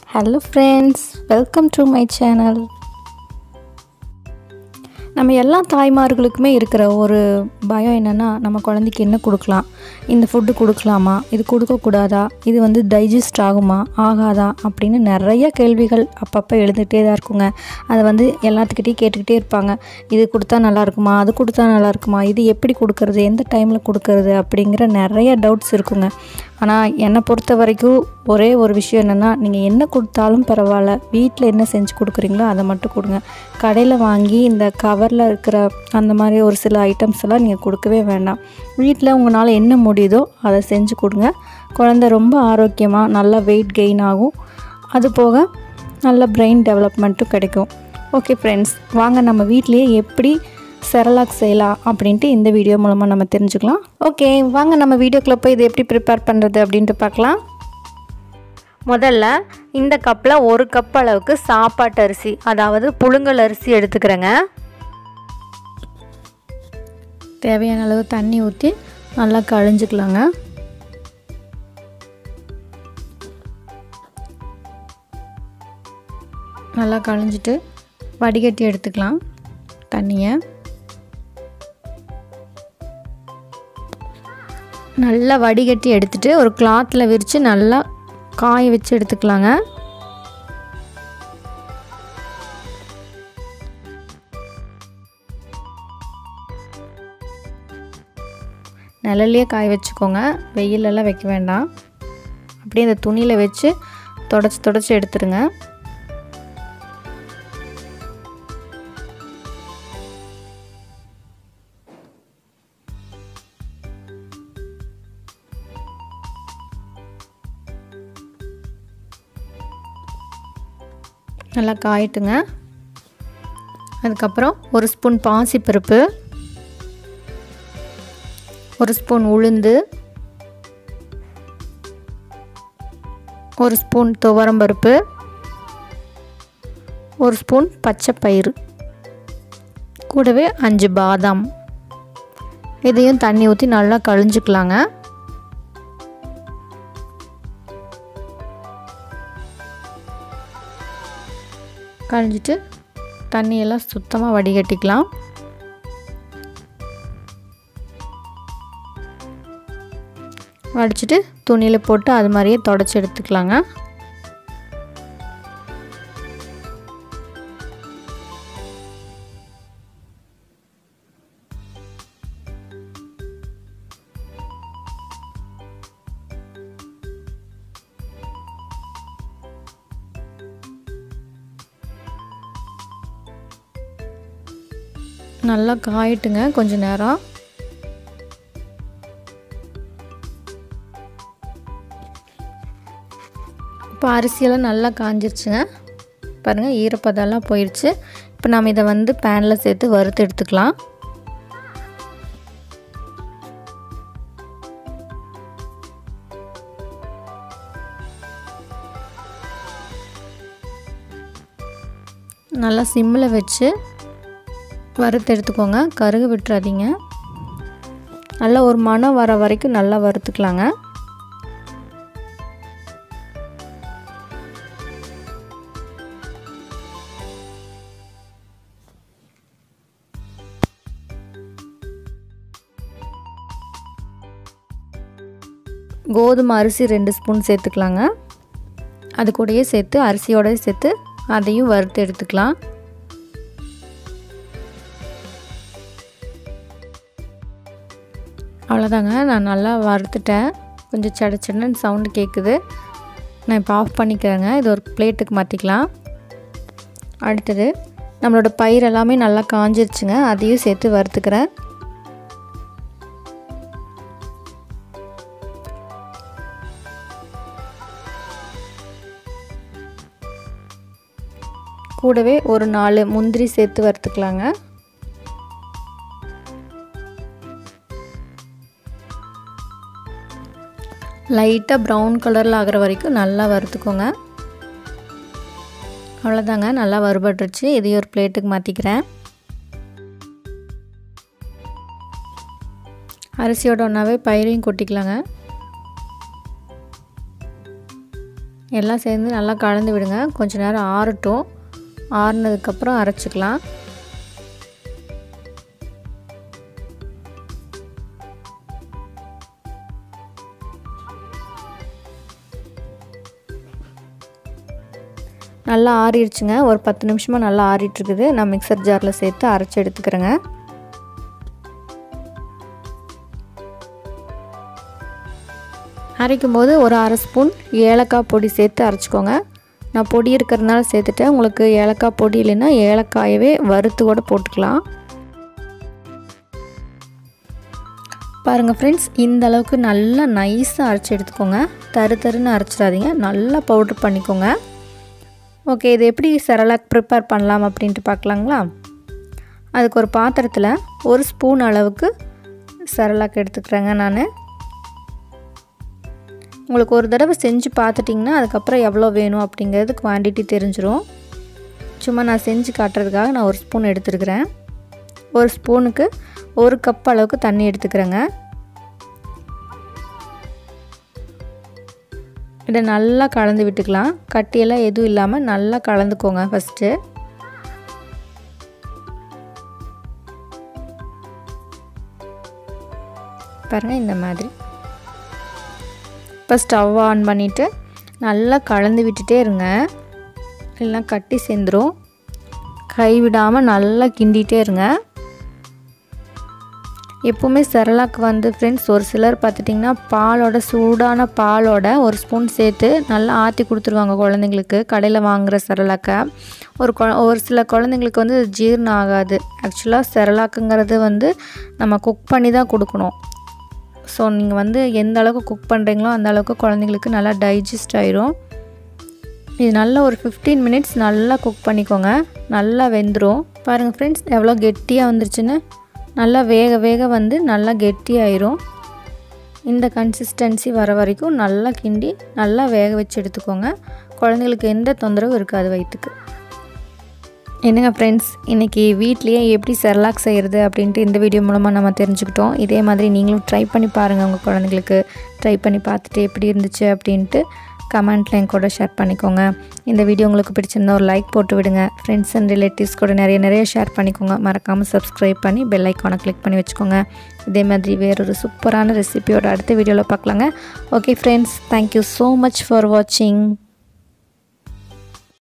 hello friends welcome to my channel நம்ம எல்லா தாய்மார்களுக்குமே இருக்கிற ஒரு பயம் என்னென்னா நம்ம குழந்தைக்கு என்ன கொடுக்கலாம் இந்த ஃபுட்டு கொடுக்கலாமா இது கொடுக்கக்கூடாதா இது வந்து டைஜஸ்ட் ஆகுமா ஆகாதா அப்படின்னு நிறைய கேள்விகள் அப்பப்போ எழுந்துகிட்டே தான் இருக்குங்க அதை வந்து எல்லாத்துக்கிட்டையும் கேட்டுக்கிட்டே இருப்பாங்க இது கொடுத்தா நல்லா இருக்குமா அது கொடுத்தா நல்லா இருக்குமா இது எப்படி கொடுக்கறது எந்த டைமில் கொடுக்கறது அப்படிங்கிற நிறைய டவுட்ஸ் இருக்குங்க ஆனால் என்னை பொறுத்த வரைக்கும் ஒரே ஒரு விஷயம் என்னென்னா நீங்கள் என்ன கொடுத்தாலும் பரவாயில்ல வீட்டில் என்ன செஞ்சு கொடுக்குறீங்களோ அதை மட்டும் கொடுங்க கடையில் வாங்கி இந்த கவரில் இருக்கிற அந்த மாதிரி ஒரு சில ஐட்டம்ஸ் எல்லாம் நீங்கள் கொடுக்கவே வேண்டாம் வீட்டில் உங்களால் என்ன முடியுதோ அதை செஞ்சு கொடுங்க குழந்த ரொம்ப ஆரோக்கியமாக நல்லா வெயிட் கெயின் ஆகும் அது போக நல்ல பிரெயின் டெவலப்மெண்ட்டும் கிடைக்கும் ஓகே ஃப்ரெண்ட்ஸ் வாங்க நம்ம வீட்லேயே எப்படி செரலாக் செய்யலாம் அப்படின்ட்டு இந்த வீடியோ மூலமாக நம்ம தெரிஞ்சுக்கலாம் ஓகே வாங்க நம்ம வீடியோக்குள்ளே போய் இது எப்படி ப்ரிப்பேர் பண்ணுறது அப்படின்ட்டு பார்க்கலாம் முதல்ல இந்த கப்பில் ஒரு கப் அளவுக்கு சாப்பாட்டு அரிசி அதாவது புழுங்கல் அரிசி எடுத்துக்கிறேங்க தேவையான அளவு தண்ணி ஊற்றி நல்லா கழிஞ்சிக்கலாங்க நல்லா கழிஞ்சிட்டு வடிகட்டி எடுத்துக்கலாம் தண்ணியை நல்லா வடிகட்டி எடுத்துட்டு ஒரு கிளாத்தில் விரித்து நல்லா காய வச்சு எடுத்துக்கலாங்க நிழல்லையே காய வச்சுக்கோங்க வெயிலெல்லாம் வைக்க வேண்டாம் அப்படியே இந்த துணியில் வச்சு தொடச்சி தொடச்சி எடுத்துருங்க நல்லா காயட்டுங்க அதுக்கப்புறம் ஒரு ஸ்பூன் பாசிப்பருப்பு ஒரு ஸ்பூன் உளுந்து ஒரு ஸ்பூன் துவரம்பருப்பு ஒரு ஸ்பூன் பச்சை பயிறு கூடவே அஞ்சு பாதாம் இதையும் தண்ணி ஊற்றி நல்லா கழிஞ்சிக்கலாங்க கழிஞ்சிட்டு தண்ணியெல்லாம் சுத்தமாக வடிகட்டிக்கலாம் வடிச்சிட்டு துணியில் போட்டு அது மாதிரியே தொடச்சி எடுத்துக்கலாங்க நல்லா காயட்டுங்க கொஞ்ச நேரம் இப்போ அரிசியெல்லாம் நல்லா காஞ்சிருச்சுங்க பாருங்கள் ஈரப்பதெல்லாம் போயிடுச்சு இப்போ நம்ம இதை வந்து பேனில் சேர்த்து வறுத்து எடுத்துக்கலாம் நல்லா சிம்மில் வச்சு வறுத்து எடுத்துக்கோங்க கருகு விட்டுறாதீங்க நல்லா ஒரு மணம் வர வரைக்கும் நல்லா வறுத்துக்கலாங்க கோதுமை அரிசி ரெண்டு ஸ்பூன் சேர்த்துக்கலாங்க அது கூடயே சேர்த்து அரிசியோடய சேர்த்து அதையும் வறுத்து எடுத்துக்கலாம் அவ்வளோதாங்க நான் நல்லா வறுத்துட்டேன் கொஞ்சம் சட சடன்னு சவுண்டு கேட்குது நான் இப்போ ஆஃப் பண்ணிக்கிறேங்க இது ஒரு பிளேட்டுக்கு மாற்றிக்கலாம் அடுத்தது நம்மளோட பயிர் எல்லாமே நல்லா காஞ்சிருச்சுங்க அதையும் சேர்த்து வறுத்துக்கிறேன் கூடவே ஒரு நாலு முந்திரி சேர்த்து வறுத்துக்கலாங்க லைட்டாக ப்ரௌன் கலரில் ஆகிற வரைக்கும் நல்லா வறுத்துக்கோங்க அவ்வளோதாங்க நல்லா வறுபட்டுருச்சு இதையும் ஒரு பிளேட்டுக்கு மாற்றிக்கிறேன் அரிசியோட ஒன்றாவே பயிரையும் கொட்டிக்கலாங்க எல்லாம் சேர்ந்து நல்லா கலந்து விடுங்க கொஞ்ச நேரம் ஆறட்டும் ஆறுனதுக்கப்புறம் அரைச்சிக்கலாம் நல்லா ஆறிடுச்சுங்க ஒரு பத்து நிமிஷமாக நல்லா ஆறிட்டுருக்குது நான் மிக்சர் ஜாரில் சேர்த்து அரைச்சி எடுத்துக்கிறேங்க அரைக்கும் போது ஒரு அரை ஸ்பூன் ஏலக்காய் பொடி சேர்த்து அரைச்சிக்கோங்க நான் பொடி இருக்கிறதுனால சேர்த்துட்டேன் உங்களுக்கு ஏலக்காய் பொடி இல்லைன்னா ஏலக்காயவே வறுத்து கூட போட்டுக்கலாம் பாருங்கள் ஃப்ரெண்ட்ஸ் இந்த அளவுக்கு நல்லா நைஸாக அரைச்சி எடுத்துக்கோங்க தரு தருன்னு அரைச்சிடாதீங்க நல்லா பவுட்ரு பண்ணிக்கோங்க ஓகே இது எப்படி செரலாக் ப்ரிப்பேர் பண்ணலாம் அப்படின்ட்டு பார்க்கலாங்களா அதுக்கு ஒரு பாத்திரத்தில் ஒரு ஸ்பூன் அளவுக்கு செரலாக் எடுத்துக்கிறேங்க நான் உங்களுக்கு ஒரு தடவை செஞ்சு பார்த்துட்டிங்கன்னா அதுக்கப்புறம் எவ்வளோ வேணும் அப்படிங்கிறது குவான்டிட்டி தெரிஞ்சிடும் சும்மா நான் செஞ்சு காட்டுறதுக்காக நான் ஒரு ஸ்பூன் எடுத்துருக்கிறேன் ஒரு ஸ்பூனுக்கு ஒரு கப் அளவுக்கு தண்ணி எடுத்துக்கிறேங்க இதை நல்லா கலந்து விட்டுக்கலாம் கட்டியெல்லாம் எதுவும் இல்லாமல் நல்லா கலந்துக்கோங்க ஃபஸ்ட்டு பாருங்கள் இந்த மாதிரி இப்போ ஸ்டவ் ஆன் பண்ணிவிட்டு நல்லா கலந்து விட்டுட்டே இருங்க இல்லைனா கட்டி சேர்ந்துடும் கை விடாமல் நல்லா கிண்டிகிட்டே இருங்க எப்போவுமே செரலாக்கு வந்து ஃப்ரெண்ட்ஸ் ஒரு சிலர் பார்த்துட்டிங்கன்னா பாலோட சூடான பாலோட ஒரு ஸ்பூன் சேர்த்து நல்லா ஆற்றி கொடுத்துருவாங்க குழந்தைங்களுக்கு கடையில் வாங்குகிற செரலாக்கை ஒரு கொ ஒரு சில குழந்தைங்களுக்கு வந்து ஜீரணம் ஆகாது ஆக்சுவலாக செரலாக்குங்கிறது வந்து நம்ம குக் பண்ணி தான் கொடுக்கணும் ஸோ நீங்கள் வந்து எந்த அளவுக்கு குக் பண்ணுறீங்களோ அந்த அளவுக்கு குழந்தைங்களுக்கு நல்லா டைஜஸ்ட் ஆயிரும் இது நல்லா ஒரு ஃபிஃப்டீன் மினிட்ஸ் நல்லா குக் பண்ணிக்கோங்க நல்லா வெந்துடும் பாருங்கள் ஃப்ரெண்ட்ஸ் எவ்வளோ கெட்டியாக வந்துருச்சுன்னு நல்லா வேக வேக வந்து நல்லா கெட்டியாயிரும் இந்த கன்சிஸ்டன்சி வர வரைக்கும் நல்லா கிண்டி நல்லா வேக வச்சு எடுத்துக்கோங்க குழந்தைங்களுக்கு எந்த தொந்தரவும் இருக்காது வயிற்றுக்கு என்னங்க ஃப்ரெண்ட்ஸ் இன்றைக்கி வீட்லேயே எப்படி செர்லாக் செய்கிறது அப்படின்ட்டு இந்த வீடியோ மூலமாக நம்ம தெரிஞ்சுக்கிட்டோம் இதே மாதிரி நீங்களும் ட்ரை பண்ணி பாருங்கள் உங்கள் குழந்தைங்களுக்கு ட்ரை பண்ணி பார்த்துட்டு எப்படி இருந்துச்சு அப்படின்ட்டு கமெண்ட்டில் என் கூட ஷேர் பண்ணிக்கோங்க இந்த வீடியோ உங்களுக்கு பிடிச்சிருந்தா ஒரு லைக் போட்டு விடுங்க ஃப்ரெண்ட்ஸ் அண்ட் ரிலேட்டிவ்ஸ் கூட நிறைய நிறைய ஷேர் பண்ணிக்கோங்க மறக்காமல் சப்ஸ்கிரைப் பண்ணி பெல் ஐக்கானை கிளிக் பண்ணி வச்சுக்கோங்க இதே மாதிரி வேறொரு சூப்பரான ரெசிபியோட அடுத்த வீடியோவில் பார்க்கலாங்க okay friends thank you so much for வாட்சிங்